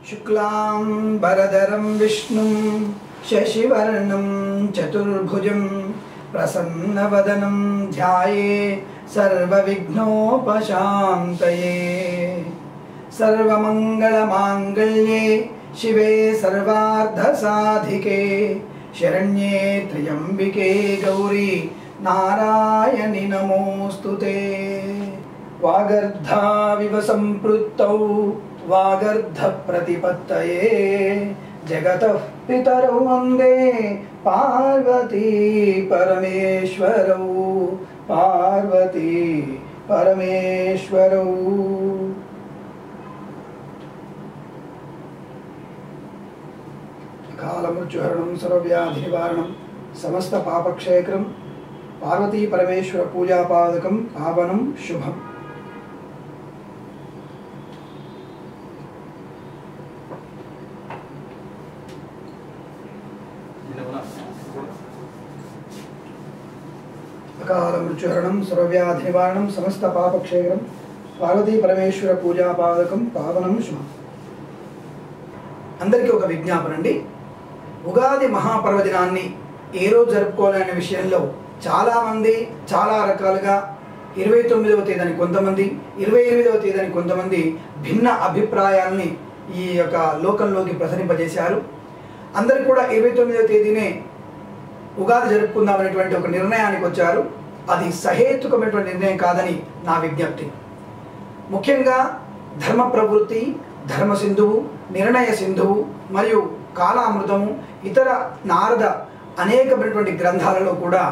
शुक्लाम्बरधरं विष्णुं शशिवर्णं चतुर्भुजं प्रसन्नवदनं ध्याये सर्वविघ्नोपशान्तये सर्वमङ्गलमाङ्गल्ये शिवे सर्वार्धसाधिके शरण्ये त्र्यम्बिके गौरी नारायणि नमोऽस्तु ते वागर्धाविव सम्पृक्तौ वागर्धप्रतिपत्तये जगतः पितरौ वन्दे पार्वती परमेश्वरौ पार्वती परमेश्वरौ కాలమృత్యుహరణం సర్వవ్యాధినివారణం సమస్త పాపక్షయకరం పార్వతీ పరమేశ్వర పూజాపాదకం పావనం శుభం అకాల మృత్యుహరణం సర్వవ్యాధినివారణం సమస్త పాపక్షయకరం పార్వతీ పరమేశ్వర పూజాపాదకం పావనం శుభం అందరికీ ఒక విజ్ఞాపన అండి ఉగాది మహాపర్వదినాన్ని ఏ రోజు జరుపుకోవాలనే విషయంలో చాలామంది చాలా రకాలుగా ఇరవై తొమ్మిదవ తేదీని కొంతమంది ఇరవై ఎనిమిదవ తేదీని కొంతమంది భిన్న అభిప్రాయాల్ని ఈ యొక్క లోకంలోకి ప్రసరింపజేశారు అందరు కూడా ఇరవై తొమ్మిదవ తేదీనే ఉగాది జరుపుకుందామనేటువంటి ఒక నిర్ణయానికి వచ్చారు అది సహేతుకమైనటువంటి నిర్ణయం కాదని నా విజ్ఞప్తి ముఖ్యంగా ధర్మ ప్రవృత్తి ధర్మ సింధువు నిర్ణయ సింధువు మరియు కాలామృతము ఇతర నారద అనేకమైనటువంటి గ్రంథాలలో కూడా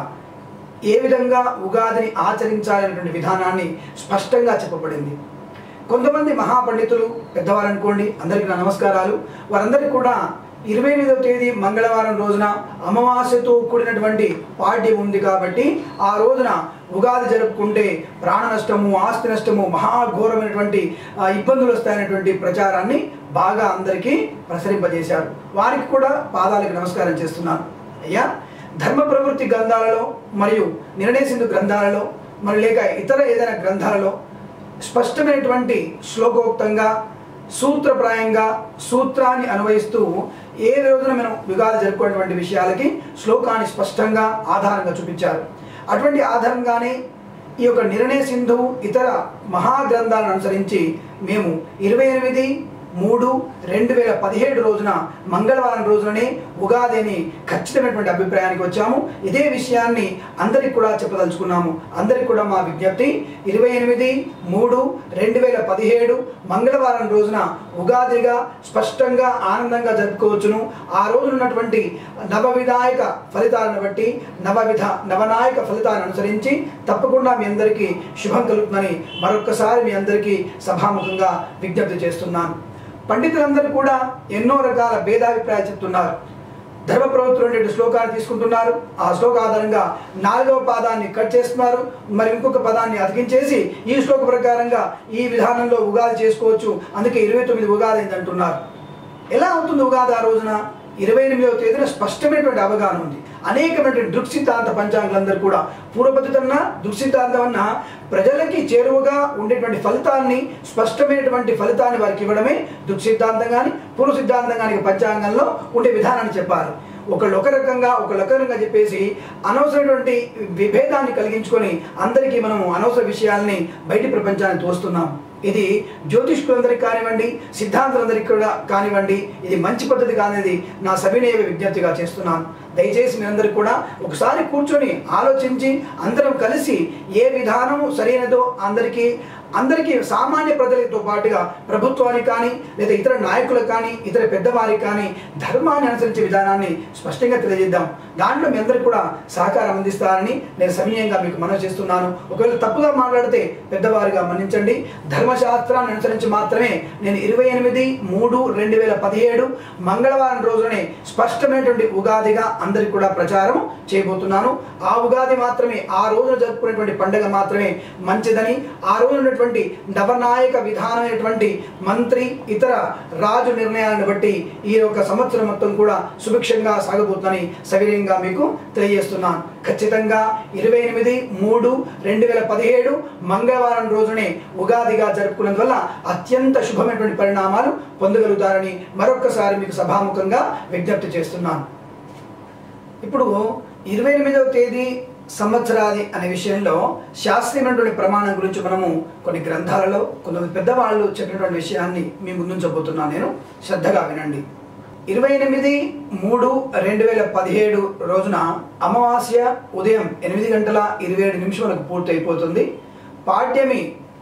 ఏ విధంగా ఉగాదిని ఆచరించాలనేటువంటి విధానాన్ని స్పష్టంగా చెప్పబడింది కొంతమంది మహాపండితులు పెద్దవారు అనుకోండి అందరికీ నా నమస్కారాలు వారందరికీ కూడా ఇరవై ఎనిమిదవ తేదీ మంగళవారం రోజున అమావాస్యతో కూడినటువంటి పాడ్యం ఉంది కాబట్టి ఆ రోజున ఉగాది జరుపుకుంటే ప్రాణ నష్టము ఆస్తి నష్టము మహాఘోరమైనటువంటి ఆ, ఇబ్బందులు వస్తాయనేటువంటి ప్రచారాన్ని బాగా అందరికీ ప్రసరింపజేశారు వారికి కూడా పాదాలకు నమస్కారం చేస్తున్నాను అయ్యా ధర్మ ప్రవృత్తి గ్రంథాలలో మరియు నిర్ణయ సింధు గ్రంథాలలో మరి లేక ఇతర ఏదైనా గ్రంథాలలో స్పష్టమైనటువంటి శ్లోకోక్తంగా సూత్రప్రాయంగా సూత్రాన్ని అన్వయిస్తూ ఏ రోజున మనం విగాలు జరుపుకునేటువంటి విషయాలకి శ్లోకాన్ని స్పష్టంగా ఆధారంగా చూపించారు అటువంటి ఆధారంగానే ఈ యొక్క నిర్ణయ సింధువు ఇతర మహాగ్రంథాలను అనుసరించి మేము ఇరవై ఎనిమిది మూడు రెండు వేల పదిహేడు రోజున మంగళవారం రోజుననే ఉగాది అని ఖచ్చితమైనటువంటి అభిప్రాయానికి వచ్చాము ఇదే విషయాన్ని అందరికి కూడా చెప్పదలుచుకున్నాము అందరికి కూడా మా విజ్ఞప్తి ఇరవై ఎనిమిది మూడు రెండు వేల పదిహేడు మంగళవారం రోజున ఉగాదిగా స్పష్టంగా ఆనందంగా జరుపుకోవచ్చును ఆ రోజున ఉన్నటువంటి నవవినాయక ఫలితాలను బట్టి నవవిధ నవనాయక ఫలితాలను అనుసరించి తప్పకుండా మీ అందరికీ శుభం కలుగుతుందని మరొక్కసారి మీ అందరికీ సభాముఖంగా విజ్ఞప్తి చేస్తున్నాను పండితులందరూ కూడా ఎన్నో రకాల భేదాభిప్రాయాలు చెప్తున్నారు ధర్మ ప్రవృత్తులు అనేటువంటి శ్లోకాన్ని తీసుకుంటున్నారు ఆ శ్లోక ఆధారంగా నాలుగవ పాదాన్ని కట్ చేస్తున్నారు మరి ఇంకొక పదాన్ని అతికించేసి ఈ శ్లోక ప్రకారంగా ఈ విధానంలో ఉగాది చేసుకోవచ్చు అందుకే ఇరవై తొమ్మిది ఉగాది అయింది అంటున్నారు ఎలా అవుతుంది ఉగాది ఆ రోజున ఇరవై ఎనిమిదవ తేదీన స్పష్టమైనటువంటి అవగాహన ఉంది అనేకమైనటువంటి దృక్సిద్ధాంత పంచాంగులందరూ కూడా పూర్వపద్ధతన్న దృక్సిద్ధాంతం అన్న ప్రజలకి చేరువగా ఉండేటువంటి ఫలితాన్ని స్పష్టమైనటువంటి ఫలితాన్ని వారికి ఇవ్వడమే దృక్సిద్ధాంతం కానీ పూర్వ సిద్ధాంతం కానీ పంచాంగంలో ఉండే విధానాన్ని చెప్పారు ఒకళ్ళు ఒక రకంగా ఒకళ్ళు ఒక రకంగా చెప్పేసి అనవసరమైనటువంటి విభేదాన్ని కలిగించుకొని అందరికీ మనము అనవసర విషయాల్ని బయటి ప్రపంచాన్ని తోస్తున్నాం ఇది జ్యోతిష్కులందరికీ కానివ్వండి సిద్ధాంతులందరికీ కూడా కానివ్వండి ఇది మంచి పద్ధతి కానిది నా సవినయ విజ్ఞప్తిగా చేస్తున్నాను దయచేసి మీరందరూ కూడా ఒకసారి కూర్చొని ఆలోచించి అందరం కలిసి ఏ విధానము సరైనదో అందరికీ అందరికీ సామాన్య ప్రజలతో పాటుగా ప్రభుత్వానికి కానీ లేదా ఇతర నాయకులకు కానీ ఇతర పెద్దవారికి కానీ ధర్మాన్ని అనుసరించే విధానాన్ని స్పష్టంగా తెలియజేద్దాం దాంట్లో మీ అందరికీ కూడా సహకారం అందిస్తారని నేను సమయంగా మీకు మనవి చేస్తున్నాను ఒకవేళ తప్పుగా మాట్లాడితే పెద్దవారిగా మన్నించండి ధర్మశాస్త్రాన్ని అనుసరించి మాత్రమే నేను ఇరవై ఎనిమిది మూడు రెండు వేల పదిహేడు మంగళవారం రోజునే స్పష్టమైనటువంటి ఉగాదిగా అందరికి కూడా ప్రచారం చేయబోతున్నాను ఆ ఉగాది మాత్రమే ఆ రోజున జరుపుకునేటువంటి పండుగ మాత్రమే మంచిదని ఆ రోజు ఉన్నటువంటి ఉన్నటువంటి నవనాయక విధానమైనటువంటి మంత్రి ఇతర రాజు నిర్ణయాలను బట్టి ఈ యొక్క సంవత్సరం మొత్తం కూడా సుభిక్షంగా సాగబోతుందని సవినయంగా మీకు తెలియజేస్తున్నాను ఖచ్చితంగా ఇరవై ఎనిమిది మూడు రెండు వేల పదిహేడు మంగళవారం రోజునే ఉగాదిగా జరుపుకున్నందువల్ల అత్యంత శుభమైనటువంటి పరిణామాలు పొందగలుగుతారని మరొక్కసారి మీకు సభాముఖంగా విజ్ఞప్తి చేస్తున్నాను ఇప్పుడు ఇరవై ఎనిమిదవ తేదీ సంవత్సరాది అనే విషయంలో శాస్త్రీయమైనటువంటి ప్రమాణం గురించి మనము కొన్ని గ్రంథాలలో కొంతమంది పెద్దవాళ్ళు చెప్పినటువంటి విషయాన్ని మీ ముందుంచబోతున్నాను నేను శ్రద్ధగా వినండి ఇరవై ఎనిమిది మూడు రెండు వేల పదిహేడు రోజున అమావాస్య ఉదయం ఎనిమిది గంటల ఇరవై ఏడు నిమిషములకు పూర్తి అయిపోతుంది పాడ్యమి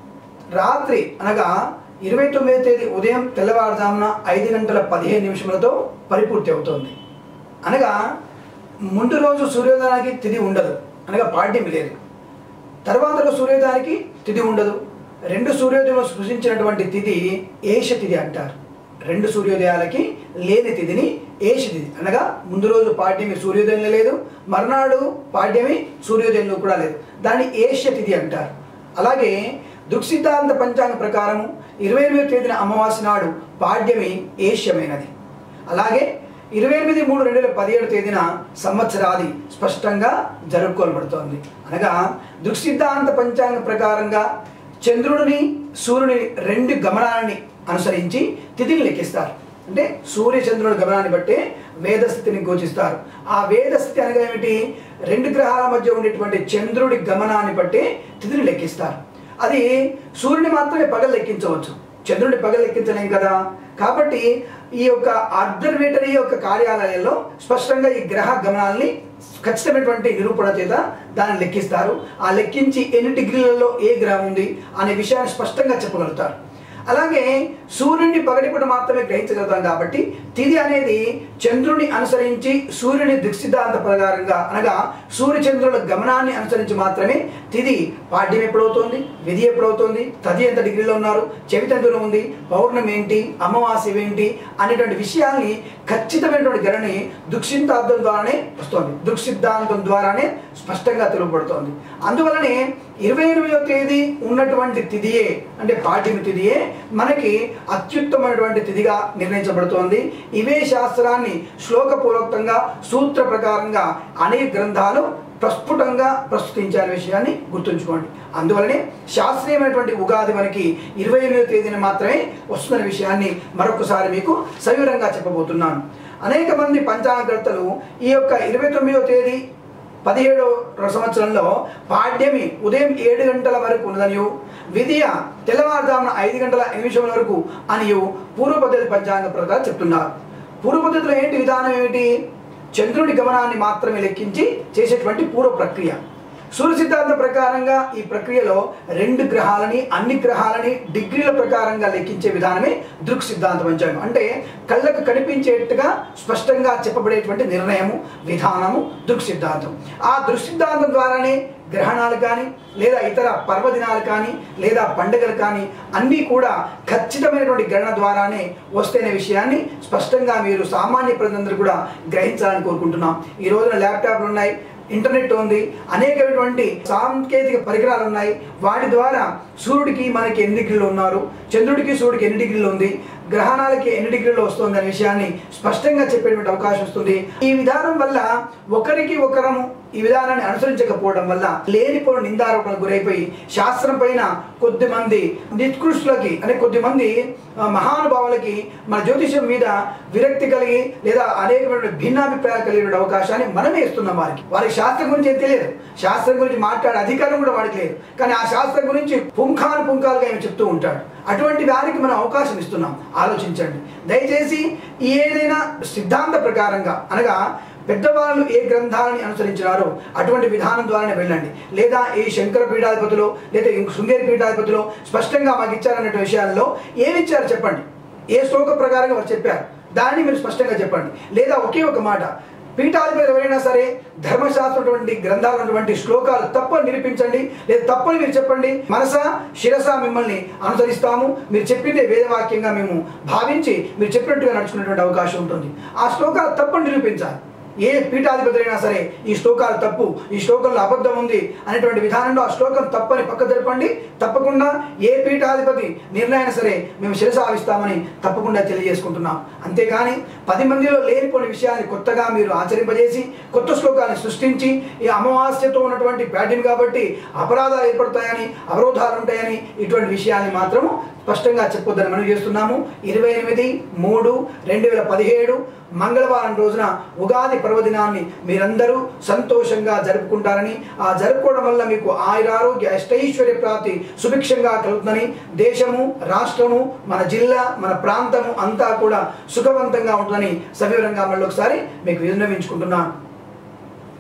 రాత్రి అనగా ఇరవై తొమ్మిది తేదీ ఉదయం తెల్లవారుజామున ఐదు గంటల పదిహేను నిమిషములతో పరిపూర్తి అవుతుంది అనగా ముందు రోజు సూర్యోదయానికి తిథి ఉండదు అనగా పాడ్యమి లేదు తర్వాత రోజు సూర్యోదయానికి తిథి ఉండదు రెండు సూర్యోదయం సృష్టించినటువంటి తిథి ఏష తిథి అంటారు రెండు సూర్యోదయాలకి లేని తిథిని ఏష తిథి అనగా ముందు రోజు పాడ్యమి సూర్యోదయంలో లేదు మర్నాడు పాడ్యమి సూర్యోదయంలో కూడా లేదు దాన్ని ఏష్య తిథి అంటారు అలాగే దృక్సిద్ధాంత పంచాంగ ప్రకారము ఇరవై ఎనిమిది తేదీన అమావాస్య నాడు పాడ్యమి ఏష్యమైనది అలాగే ఇరవై ఎనిమిది మూడు రెండు వేల పదిహేడు తేదీన సంవత్సరాది స్పష్టంగా జరుపుకోబడుతోంది అనగా దృక్సిద్ధాంత పంచాంగ ప్రకారంగా చంద్రుడిని సూర్యుని రెండు గమనాన్ని అనుసరించి తిథిని లెక్కిస్తారు అంటే సూర్య చంద్రుడి గమనాన్ని బట్టే వేదస్థితిని గోచిస్తారు ఆ వేదస్థితి అనగా ఏమిటి రెండు గ్రహాల మధ్య ఉండేటువంటి చంద్రుడి గమనాన్ని బట్టే తిథిని లెక్కిస్తారు అది సూర్యుని మాత్రమే పగలు లెక్కించవచ్చు చంద్రుడిని పగలు లెక్కించలేం కదా కాబట్టి ఈ యొక్క అబ్జర్వేటరీ యొక్క కార్యాలయాల్లో స్పష్టంగా ఈ గ్రహ గమనాల్ని ఖచ్చితమైనటువంటి నిరూపణ చేత దాన్ని లెక్కిస్తారు ఆ లెక్కించి ఎన్ని డిగ్రీలలో ఏ గ్రహం ఉంది అనే విషయాన్ని స్పష్టంగా చెప్పగలుగుతారు అలాగే సూర్యుడిని పగటిపూట మాత్రమే గ్రహించగలుగుతాం కాబట్టి తిథి అనేది చంద్రుని అనుసరించి సూర్యుని దృక్సిద్ధాంత ప్రకారంగా అనగా సూర్య చంద్రుల గమనాన్ని అనుసరించి మాత్రమే తిథి పాడ్యం ఎప్పుడవుతుంది విధి ఎప్పుడవుతుంది తది ఎంత డిగ్రీలో ఉన్నారు చెవిత ఎంత దూరం ఉంది పౌర్ణమి ఏంటి అమావాస్య ఏంటి అనేటువంటి విషయాల్ని ఖచ్చితమైనటువంటి గణని దృక్సిద్ధాంతం ద్వారానే వస్తుంది దృక్సిద్ధాంతం ద్వారానే స్పష్టంగా తెలుపబడుతోంది అందువలనే ఇరవై ఎనిమిదవ తేదీ ఉన్నటువంటి తిథియే అంటే పాఠ్యమి తిథియే మనకి అత్యుత్తమైనటువంటి తిథిగా నిర్ణయించబడుతోంది ఇవే శాస్త్రాన్ని శ్లోకపూర్వకంగా సూత్ర ప్రకారంగా అనేక గ్రంథాలు ప్రస్ఫుటంగా ప్రస్తుతించాలనే విషయాన్ని గుర్తుంచుకోండి అందువలనే శాస్త్రీయమైనటువంటి ఉగాది మనకి ఇరవై ఎనిమిదవ తేదీన మాత్రమే వస్తున్న విషయాన్ని మరొకసారి మీకు సవివరంగా చెప్పబోతున్నాను అనేక మంది పంచాంగకర్తలు ఈ యొక్క ఇరవై తొమ్మిదవ తేదీ పదిహేడవ సంవత్సరంలో పాడ్యమి ఉదయం ఏడు గంటల వరకు ఉన్నదనియు విధియ తెల్లవారుజామున ఐదు గంటల నిమిషముల వరకు అనియు పూర్వ పద్ధతి పంచాంగ ప్రకారం చెప్తున్నారు పూర్వ పద్ధతిలో ఏంటి విధానం ఏమిటి చంద్రుడి గమనాన్ని మాత్రమే లెక్కించి చేసేటువంటి పూర్వ ప్రక్రియ సూర్య సిద్ధాంత ప్రకారంగా ఈ ప్రక్రియలో రెండు గ్రహాలని అన్ని గ్రహాలని డిగ్రీల ప్రకారంగా లెక్కించే విధానమే దృక్ సిద్ధాంత పంచాంగం అంటే కళ్ళకు కనిపించేట్టుగా స్పష్టంగా చెప్పబడేటువంటి నిర్ణయము విధానము దృక్ సిద్ధాంతం ఆ దృక్ సిద్ధాంతం ద్వారానే గ్రహణాలు కానీ లేదా ఇతర పర్వదినాలు కానీ లేదా పండుగలు కానీ అన్నీ కూడా ఖచ్చితమైనటువంటి గణన ద్వారానే వస్తేనే విషయాన్ని స్పష్టంగా మీరు సామాన్య ప్రజలందరూ కూడా గ్రహించాలని కోరుకుంటున్నాం ఈ రోజున ల్యాప్టాప్లు ఉన్నాయి ఇంటర్నెట్ ఉంది అనేకమైనటువంటి సాంకేతిక పరికరాలు ఉన్నాయి వాటి ద్వారా సూర్యుడికి మనకి ఎన్ని డిగ్రీలు ఉన్నారు చంద్రుడికి సూర్యుడికి ఎన్ని డిగ్రీలు ఉంది గ్రహణాలకి ఎన్ని డిగ్రీలు వస్తుంది అనే విషయాన్ని స్పష్టంగా చెప్పేటువంటి అవకాశం వస్తుంది ఈ విధానం వల్ల ఒకరికి ఒకరము ఈ విధానాన్ని అనుసరించకపోవడం వల్ల లేనిపోయిన నిందారోపణకు గురైపోయి శాస్త్రం పైన కొద్ది మంది నిష్కృష్టులకి అంటే కొద్ది మంది ఆ, మహానుభావులకి మన జ్యోతిషం మీద విరక్తి కలిగి లేదా అనేకమైన భిన్నాభిప్రాయాలు కలిగిన అవకాశాన్ని మనమే ఇస్తున్నాం వారికి వారికి శాస్త్రం గురించి ఏం తెలియదు శాస్త్రం గురించి మాట్లాడే అధికారం కూడా వాడికి లేదు కానీ ఆ శాస్త్రం గురించి పుంఖాను పుంఖాలుగా ఏమి చెప్తూ ఉంటాడు అటువంటి వారికి మనం అవకాశం ఇస్తున్నాం ఆలోచించండి దయచేసి ఏదైనా సిద్ధాంత ప్రకారంగా అనగా పెద్దవాళ్ళు ఏ గ్రంథాలని అనుసరించినారో అటువంటి విధానం ద్వారానే వెళ్ళండి లేదా ఈ శంకర పీఠాధిపతులు లేదా ఇంక శృంగేరి పీఠాధిపతులు స్పష్టంగా మాకు ఇచ్చారన్న విషయాల్లో ఏమి ఇచ్చారు చెప్పండి ఏ శ్లోక ప్రకారంగా వారు చెప్పారు దాన్ని మీరు స్పష్టంగా చెప్పండి లేదా ఒకే ఒక మాట పీఠాధిపతులు ఎవరైనా సరే ధర్మశాస్త్రం గ్రంథాలు ఉన్నటువంటి శ్లోకాలు తప్పని నిరూపించండి లేదా తప్పని మీరు చెప్పండి మనస శిరస మిమ్మల్ని అనుసరిస్తాము మీరు చెప్పిందే వేదవాక్యంగా మేము భావించి మీరు చెప్పినట్టుగా నడుచుకునేటువంటి అవకాశం ఉంటుంది ఆ శ్లోకాలు తప్పని నిరూపించాలి ఏ పీఠాధిపతి అయినా సరే ఈ శ్లోకాలు తప్పు ఈ శ్లోకంలో అబద్ధం ఉంది అనేటువంటి విధానంలో ఆ శ్లోకం తప్పని పక్క జరపండి తప్పకుండా ఏ పీఠాధిపతి నిర్ణయం సరే మేము శిరసావిస్తామని తప్పకుండా తెలియజేసుకుంటున్నాం అంతేగాని పది మందిలో లేనిపోని విషయాన్ని కొత్తగా మీరు ఆచరింపజేసి కొత్త శ్లోకాన్ని సృష్టించి ఈ అమావాస్యతో ఉన్నటువంటి ప్యాటర్న్ కాబట్టి అపరాధాలు ఏర్పడతాయని అవరోధాలు ఉంటాయని ఇటువంటి విషయాన్ని మాత్రము స్పష్టంగా చెప్పొద్దని మనం చేస్తున్నాము ఇరవై ఎనిమిది మూడు రెండు వేల పదిహేడు మంగళవారం రోజున ఉగాది పర్వదినాన్ని మీరందరూ సంతోషంగా జరుపుకుంటారని ఆ జరుపుకోవడం వల్ల మీకు ఆయురారోగ్య అష్టైశ్వర్య ప్రాప్తి సుభిక్షంగా కలుగుతుందని దేశము రాష్ట్రము మన జిల్లా మన ప్రాంతము అంతా కూడా సుఖవంతంగా ఉంటుందని సవివరంగా మళ్ళీ ఒకసారి మీకు విన్నవించుకుంటున్నాను